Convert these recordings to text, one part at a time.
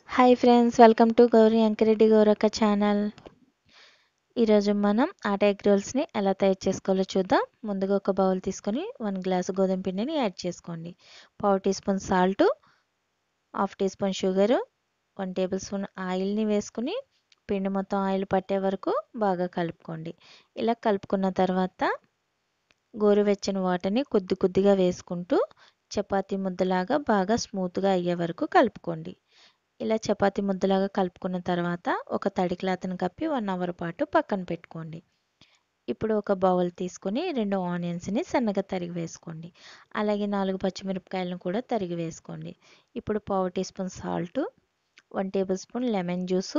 hi friends welcome to Gowri Ankireddy Gowrakka channel ఈరోజు మనం ఆట ఎగ్ రోల్స్ని ఎలా తయారు చేసుకోవాలో చూద్దాం ముందుగా ఒక బౌల్ తీసుకొని వన్ గ్లాస్ గోధుమ పిండిని యాడ్ చేసుకోండి పావు teaspoon salt half teaspoon sugar one tablespoon ఆయిల్ని వేసుకుని పిండి మొత్తం ఆయిల్ పట్టే వరకు బాగా కలుపుకోండి ఇలా కలుపుకున్న తర్వాత గోరువెచ్చని వాటర్ని కొద్ది కొద్దిగా వేసుకుంటూ చపాతీ ముద్దలాగా బాగా స్మూత్గా అయ్యే వరకు కలుపుకోండి ఇలా చపాతి ముద్దలాగా కలుపుకున్న తర్వాత ఒక తడి క్లాత్ని కప్పి వన్ అవర్ పాటు పక్కన పెట్టుకోండి ఇప్పుడు ఒక బౌల్ తీసుకొని రెండు ఆనియన్స్ని సన్నగా తరిగి వేసుకోండి అలాగే నాలుగు పచ్చిమిరపకాయలను కూడా తరిగి వేసుకోండి ఇప్పుడు పావు teaspoon salt one tablespoon lemon juice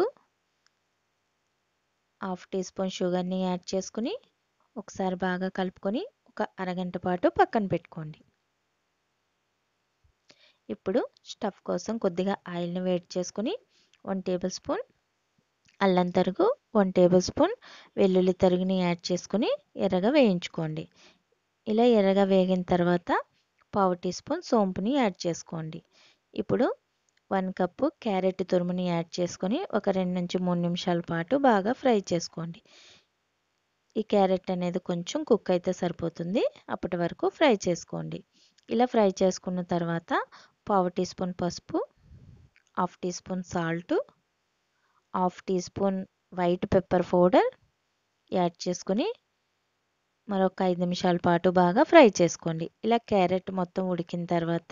half teaspoon షుగర్ని యాడ్ చేసుకుని ఒకసారి బాగా కలుపుకొని ఒక అరగంట పాటు పక్కన పెట్టుకోండి ఇప్పుడు స్టఫ్ కోసం కొద్దిగా ఆయిల్ని వేడి చేసుకుని వన్ టేబుల్ స్పూన్ అల్లం తరుగు వన్ టేబుల్ స్పూన్ వెల్లుల్లి తరుగుని యాడ్ చేసుకుని ఎర్రగా వేయించుకోండి ఇలా ఎర్రగా వేగిన తర్వాత పావు టీ స్పూన్ సోంపుని యాడ్ చేసుకోండి ఇప్పుడు వన్ కప్పు క్యారెట్ తురుముని యాడ్ చేసుకొని ఒక రెండు నుంచి మూడు నిమిషాల పాటు బాగా ఫ్రై చేసుకోండి ఈ క్యారెట్ అనేది కొంచెం కుక్ అయితే సరిపోతుంది అప్పటి వరకు ఫ్రై చేసుకోండి ఇలా ఫ్రై చేసుకున్న తర్వాత పావు టీ స్పూన్ పసుపు half teaspoon salt half teaspoon white pepper powder add చేసుకుని మరొక ఐదు నిమిషాల పాటు బాగా ఫ్రై చేసుకోండి ఇలా క్యారెట్ మొత్తం ఉడికిన తర్వాత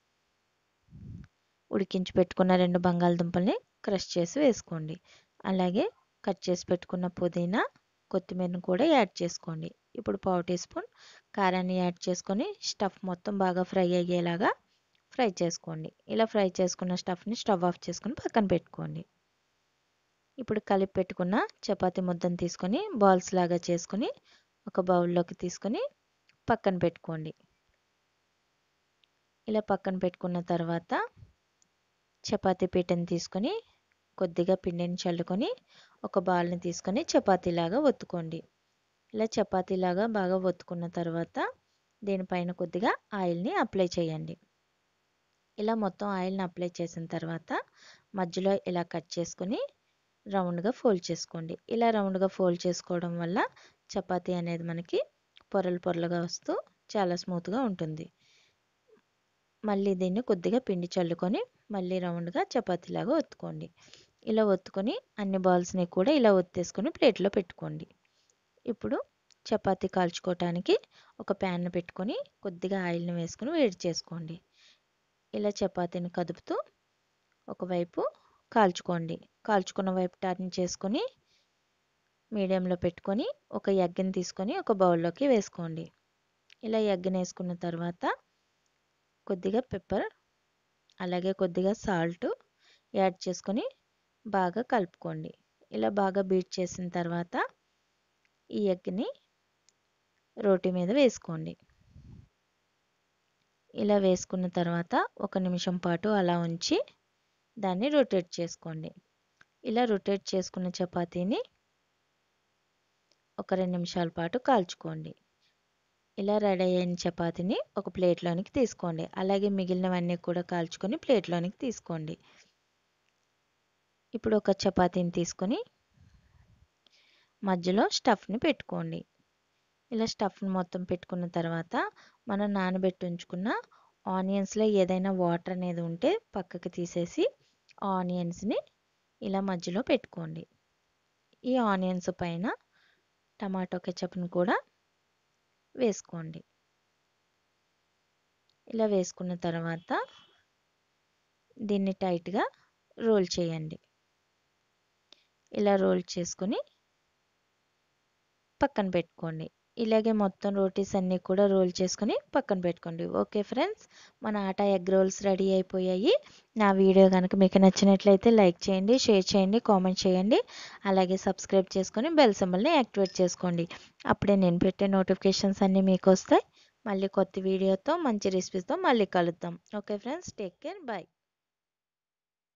ఉడికించి పెట్టుకున్న రెండు బంగాళదుంపల్ని క్రష్ చేసి వేసుకోండి అలాగే కట్ చేసి పెట్టుకున్న పుదీనా కొత్తిమీరను కూడా యాడ్ చేసుకోండి ఇప్పుడు పావు టీ స్పూన్ కారాన్ని యాడ్ చేసుకొని స్టఫ్ మొత్తం బాగా ఫ్రై అయ్యేలాగా ఫ్రై చేసుకోండి ఇలా ఫ్రై చేసుకున్న స్టఫ్ని స్టవ్ ఆఫ్ చేసుకుని పక్కన పెట్టుకోండి ఇప్పుడు కలిపి పెట్టుకున్న చపాతి ముద్దను తీసుకొని బాల్స్ లాగా చేసుకొని ఒక బౌల్లోకి తీసుకొని పక్కన పెట్టుకోండి ఇలా పక్కన పెట్టుకున్న తర్వాత చపాతీ పీటని తీసుకొని కొద్దిగా పిండిని చల్లుకొని ఒక బాల్ని తీసుకొని చపాతీలాగా ఒత్తుకోండి ఇలా చపాతీలాగా బాగా ఒత్తుకున్న తర్వాత దీనిపైన కొద్దిగా ఆయిల్ని అప్లై చేయండి ఇలా మొత్తం ఆయిల్ని అప్లై చేసిన తర్వాత మధ్యలో ఇలా కట్ చేసుకొని రౌండ్గా ఫోల్డ్ చేసుకోండి ఇలా రౌండ్గా ఫోల్డ్ చేసుకోవడం వల్ల చపాతీ అనేది మనకి పొరలు పొరలుగా వస్తూ చాలా స్మూత్గా ఉంటుంది మళ్ళీ దీన్ని కొద్దిగా పిండి చల్లుకొని మళ్ళీ రౌండ్గా చపాతీలాగా ఒత్తుకోండి ఇలా ఒత్తుకొని అన్ని బాల్స్ని కూడా ఇలా ఒత్తేసుకొని ప్లేట్లో పెట్టుకోండి ఇప్పుడు చపాతీ కాల్చుకోవటానికి ఒక ప్యాన్ పెట్టుకొని కొద్దిగా ఆయిల్ని వేసుకొని వేడి చేసుకోండి ఇలా చపాతీని కదుపుతూ ఒకవైపు కాల్చుకోండి కాల్చుకున్న వైపు టర్న్ చేసుకొని మీడియంలో పెట్టుకొని ఒక ఎగ్ని తీసుకొని ఒక బౌల్లోకి వేసుకోండి ఇలా ఎగ్ని వేసుకున్న తర్వాత కొద్దిగా పెప్పర్ అలాగే కొద్దిగా సాల్ట్ యాడ్ చేసుకొని బాగా కలుపుకోండి ఇలా బాగా బీట్ చేసిన తర్వాత ఈ ఎగ్ని రోటి మీద వేసుకోండి ఇలా వేసుకున్న తర్వాత ఒక నిమిషం పాటు అలా ఉంచి దాన్ని రొటేట్ చేసుకోండి ఇలా రొటేట్ చేసుకున్న చపాతీని ఒక రెండు నిమిషాల పాటు కాల్చుకోండి ఇలా రెడీ అయిన చపాతీని ఒక ప్లేట్లోనికి తీసుకోండి అలాగే మిగిలినవన్నీ కూడా కాల్చుకొని ప్లేట్లోనికి తీసుకోండి ఇప్పుడు ఒక చపాతీని తీసుకొని మధ్యలో స్టఫ్ని పెట్టుకోండి ఇలా స్టఫ్ని మొత్తం పెట్టుకున్న తర్వాత మనం నానబెట్టి ఉంచుకున్న ఆనియన్స్లో ఏదైనా వాటర్ అనేది ఉంటే పక్కకి తీసేసి ఆనియన్స్ని ఇలా మధ్యలో పెట్టుకోండి ఈ ఆనియన్స్ పైన టమాటో కెచప్ని కూడా వేసుకోండి ఇలా వేసుకున్న తర్వాత దీన్ని టైట్గా రోల్ చేయండి ఇలా రోల్ చేసుకొని పక్కన పెట్టుకోండి ఇలాగే మొత్తం రోటీస్ అన్నీ కూడా రోల్ చేసుకొని పక్కన పెట్టుకోండి ఓకే ఫ్రెండ్స్ మన ఆటా ఎగ్ రోల్స్ రెడీ అయిపోయాయి నా వీడియో కనుక మీకు నచ్చినట్లయితే లైక్ చేయండి షేర్ చేయండి కామెంట్ చేయండి అలాగే సబ్స్క్రైబ్ చేసుకొని బెల్ సింబల్ని యాక్టివేట్ చేసుకోండి అప్పుడే నేను పెట్టే నోటిఫికేషన్స్ అన్నీ మీకు వస్తాయి మళ్ళీ కొత్త వీడియోతో మంచి రెసిపీస్తో మళ్ళీ కలుద్దాం okay friends take care bye